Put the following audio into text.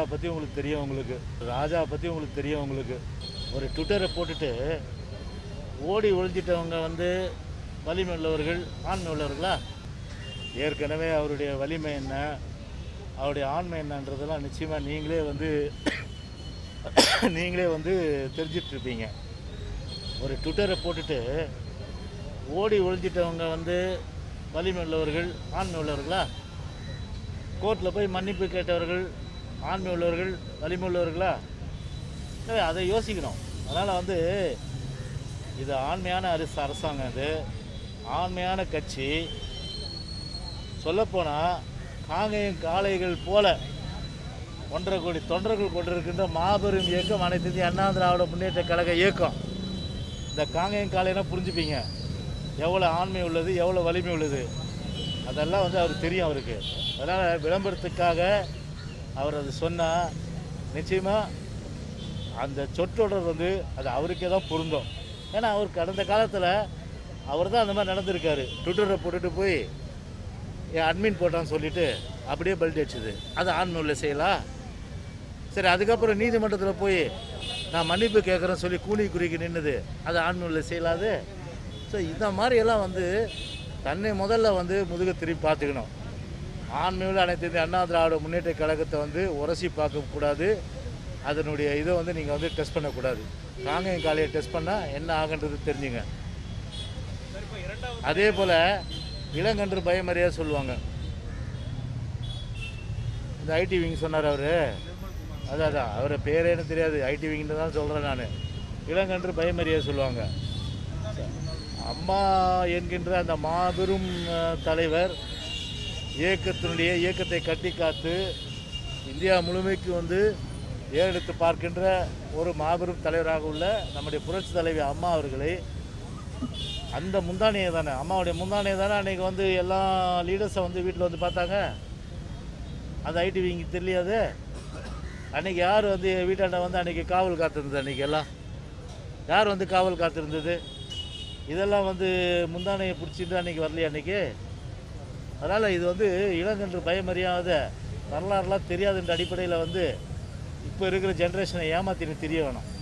பற்றி உங்களுக்கு தெரியும் உங்களுக்கு ராஜா பற்றி உங்களுக்கு தெரியும் உங்களுக்கு ஒரு ட்விட்டரை போட்டுட்டு ஓடி ஒழிஞ்சிட்டவங்க வந்து வலிமை உள்ளவர்கள் ஆண்மை உள்ளவர்களா ஏற்கனவே அவருடைய வலிமை என்ன அவருடைய ஆண்மை என்னன்றதெல்லாம் நிச்சயமாக நீங்களே வந்து நீங்களே வந்து தெரிஞ்சிட்ருப்பீங்க ஒரு ட்விட்டரை போட்டுட்டு ஓடி ஒழிஞ்சிட்டவங்க வந்து வலிமை உள்ளவர்கள் ஆண்மை உள்ளவர்களா கோர்ட்டில் போய் மன்னிப்பு கேட்டவர்கள் ஆண்மை உள்ளவர்கள் வலிமை உள்ளவர்களா இல்லை, அதை யோசிக்கணும் அதனால் வந்து இது ஆண்மையான அரசு அரசாங்கம் இது ஆண்மையான கட்சி சொல்லப்போனால் காங்கேயம் காளைகள் போல ஒன்றரை கோடி தொண்டர்கள் கொண்டிருக்கின்ற மாபெரும் இயக்கம் அனைத்து இந்திய அண்ணா திராவிட முன்னேற்ற கழக இயக்கம் இந்த காங்கேயம் காளைனா புரிஞ்சுப்பீங்க எவ்வளோ ஆண்மை உள்ளது எவ்வளோ வலிமை உள்ளது அதெல்லாம் வந்து அவருக்கு தெரியும் அவருக்கு அதனால் விளம்பரத்துக்காக அவர் அது சொன்னால் நிச்சயமாக அந்த சொற்றொடர் வந்து அது அவருக்கே தான் பொருந்தும் ஏன்னா அவர் கடந்த காலத்தில் அவர் தான் அந்த மாதிரி நடந்திருக்காரு ட்விட்டரை போட்டுட்டு போய் என் அட்மின் போட்டான்னு சொல்லிட்டு அப்படியே பல்டி அடிச்சுது அது ஆண்மை உள்ள செய்யலாம் சரி அதுக்கப்புறம் நீதிமன்றத்தில் போய் நான் மன்னிப்பு கேட்குறேன்னு சொல்லி கூலி குறிக்கு நின்றுது அது ஆண்மை உள்ள செய்யலாது ஸோ இந்த மாதிரியெல்லாம் வந்து தன்னை முதல்ல வந்து முதுக திருப்பி பார்த்துக்கணும் ஆண்மையுள்ள அனைத்து இந்திய அண்ணா திராவிட முன்னேற்ற கழகத்தை வந்து உரசி பார்க்கக்கூடாது அதனுடைய இதை வந்து நீங்கள் வந்து டெஸ்ட் பண்ணக்கூடாது காங்கேயம் காலையை டெஸ்ட் பண்ணால் என்ன ஆகுன்றது தெரிஞ்சுங்க அதே போல் இளங்கன்று பயமறியா சொல்லுவாங்க இந்த ஐடி விங் சொன்னார் அவர் அதான் அதான் அவரை பேரே எனக்கு தெரியாது ஐடி விங்னு தான் சொல்கிறேன் நான் இளங்கன்று பயமறியா சொல்லுவாங்க அம்மா என்கின்ற அந்த மாபெரும் அஹ், தலைவர் இயக்கத்தினுடைய இயக்கத்தை கட்டி காத்து இந்தியா முழுமைக்கு வந்து ஏறெடுத்து பார்க்கின்ற ஒரு மாபெரும் தலைவராக உள்ள நம்முடைய புரட்சி தலைவி அம்மா அவர்களை அந்த முந்தானையை தானே அம்மாவுடைய முந்தானையை தானே அன்றைக்கி வந்து எல்லா லீடர்ஸை வந்து வீட்டில் வந்து பார்த்தாங்க அந்த ஐடி விங்க தெரியாது அன்றைக்கி யார் வந்து வீட்டாண்ட வந்து அன்றைக்கி காவல் காத்திருந்தது அன்றைக்கி எல்லாம் யார் வந்து காவல் காத்திருந்தது இதெல்லாம் வந்து முந்தானையை பிடிச்சிட்டு அன்றைக்கி வரலையா அன்றைக்கி அதனால் இது வந்து இளங்கன்று பயமறியாத வரலாறுலாம் தெரியாதுன்ற அடிப்படையில் வந்து இப்போ இருக்கிற ஜென்ரேஷனை ஏமாத்தின்னு தெரிய வேணும்